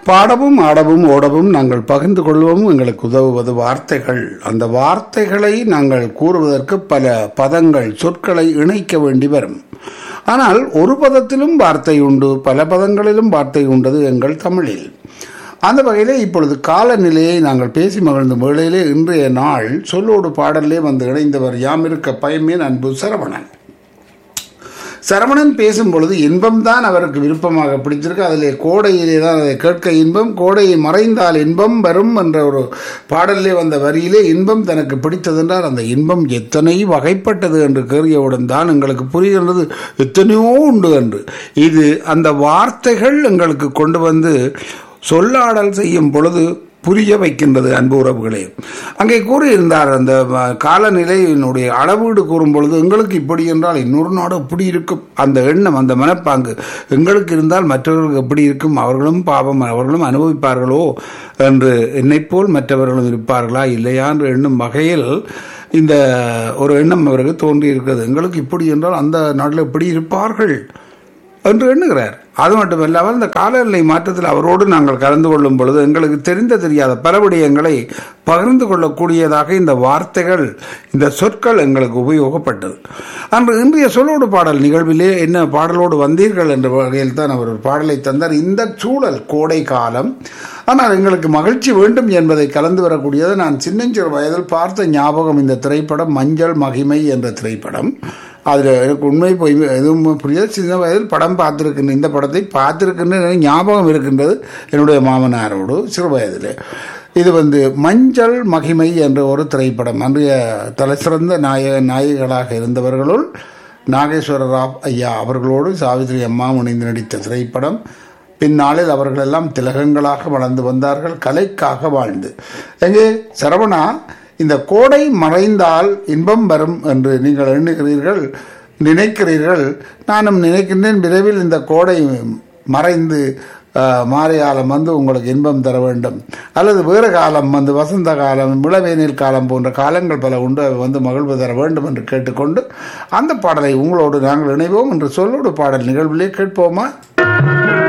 பாடவும் ஆடவும் ஓடவும் நாங்கள் பகிர்ந்து கொள்வோம் எங்களுக்கு உதவுவது வார்த்தைகள் அந்த வார்த்தைகளை நாங்கள் கூறுவதற்கு பல பதங்கள் சொற்களை இணைக்க வேண்டி வரும் ஆனால் ஒரு பதத்திலும் வார்த்தை உண்டு பல பதங்களிலும் வார்த்தை உண்டது எங்கள் தமிழில் அந்த வகையிலே இப்பொழுது காலநிலையை நாங்கள் பேசி மகிழ்ந்த வேளையிலே இன்றைய நாள் சொல்லோடு பாடலே வந்து இணைந்தவர் யாம் இருக்க பயமேன் அன்பு சரவணன் சரவணன் பேசும் பொழுது இன்பம் தான் அவருக்கு விருப்பமாக பிடிச்சிருக்கு அதிலே கோடையிலே தான் அதை கேட்க இன்பம் கோடையை மறைந்தால் இன்பம் வரும் என்ற ஒரு பாடலிலே வந்த வரியிலே இன்பம் தனக்கு பிடித்ததென்றால் அந்த இன்பம் எத்தனை வகைப்பட்டது என்று கேறியவுடன் தான் எங்களுக்கு புரிகின்றது எத்தனையோ உண்டு என்று இது அந்த வார்த்தைகள் எங்களுக்கு கொண்டு வந்து சொல்லாடல் செய்யும் பொழுது புரிய வைக்கின்றது அன்பு உறவுகளே அங்கே கூறியிருந்தார் அந்த காலநிலையினுடைய அளவீடு கூறும் பொழுது எங்களுக்கு இப்படி என்றால் இன்னொரு நாடு எப்படி இருக்கும் அந்த எண்ணம் அந்த மனப்பாங்கு எங்களுக்கு இருந்தால் மற்றவர்களுக்கு எப்படி இருக்கும் அவர்களும் பாவம் அவர்களும் அனுபவிப்பார்களோ என்று என்னைப் போல் மற்றவர்களும் இருப்பார்களா இல்லையா என்று எண்ணும் வகையில் இந்த ஒரு எண்ணம் அவருக்கு தோன்றி இருக்கிறது எங்களுக்கு இப்படி என்றால் அந்த நாட்டில் எப்படி இருப்பார்கள் என்று எண்ணுகிறார் அது மட்டுமல்லாமல் இந்த காலநிலை மாற்றத்தில் அவரோடு நாங்கள் கலந்து கொள்ளும் பொழுது எங்களுக்கு தெரிந்த தெரியாத பல விடயங்களை பகிர்ந்து கொள்ளக்கூடியதாக இந்த வார்த்தைகள் இந்த சொற்கள் எங்களுக்கு உபயோகப்பட்டது அன்று இன்றைய சொல்லோடு பாடல் நிகழ்விலே என்ன பாடலோடு வந்தீர்கள் என்ற வகையில் தான் அவர் ஒரு பாடலை தந்தார் இந்த சூழல் கோடை காலம் ஆனால் எங்களுக்கு மகிழ்ச்சி வேண்டும் என்பதை கலந்து வரக்கூடியது நான் சின்னஞ்சிறு வயதில் பார்த்த ஞாபகம் இந்த திரைப்படம் மஞ்சள் மகிமை என்ற திரைப்படம் அதில் எனக்கு உண்மை போய் எதுவும் புரியாது சின்ன வயதில் படம் பார்த்துருக்கின்ற இந்த படத்தை பார்த்துருக்கின்ற ஞாபகம் இருக்கின்றது என்னுடைய மாமனாரோடு சிறு வயதில் இது வந்து மஞ்சள் மகிமை என்ற ஒரு திரைப்படம் அன்றைய தலைசிறந்த நாயக நாயகிகளாக இருந்தவர்களுள் நாகேஸ்வர ராவ் ஐயா அவர்களோடு சாவித்ரி அம்மா இணைந்து நடித்த திரைப்படம் பின்னாளில் அவர்களெல்லாம் திலகங்களாக வளர்ந்து வந்தார்கள் கலைக்காக வாழ்ந்து எங்கே சரவணா இந்த கோடை மறைந்தால் இன்பம் வரும் என்று நீங்கள் எண்ணுகிறீர்கள் நினைக்கிறீர்கள் நானும் நினைக்கின்றேன் விரைவில் இந்த கோடை மறைந்து மாலை காலம் வந்து உங்களுக்கு இன்பம் தர வேண்டும் அல்லது வேறு காலம் வந்து வசந்த காலம் இளவேனில் காலம் போன்ற காலங்கள் பல உண்டு வந்து மகிழ்வு தர வேண்டும் என்று கேட்டுக்கொண்டு அந்த பாடலை உங்களோடு நாங்கள் இணைவோம் என்று சொல்லோடு பாடல் நிகழ்விலே கேட்போமா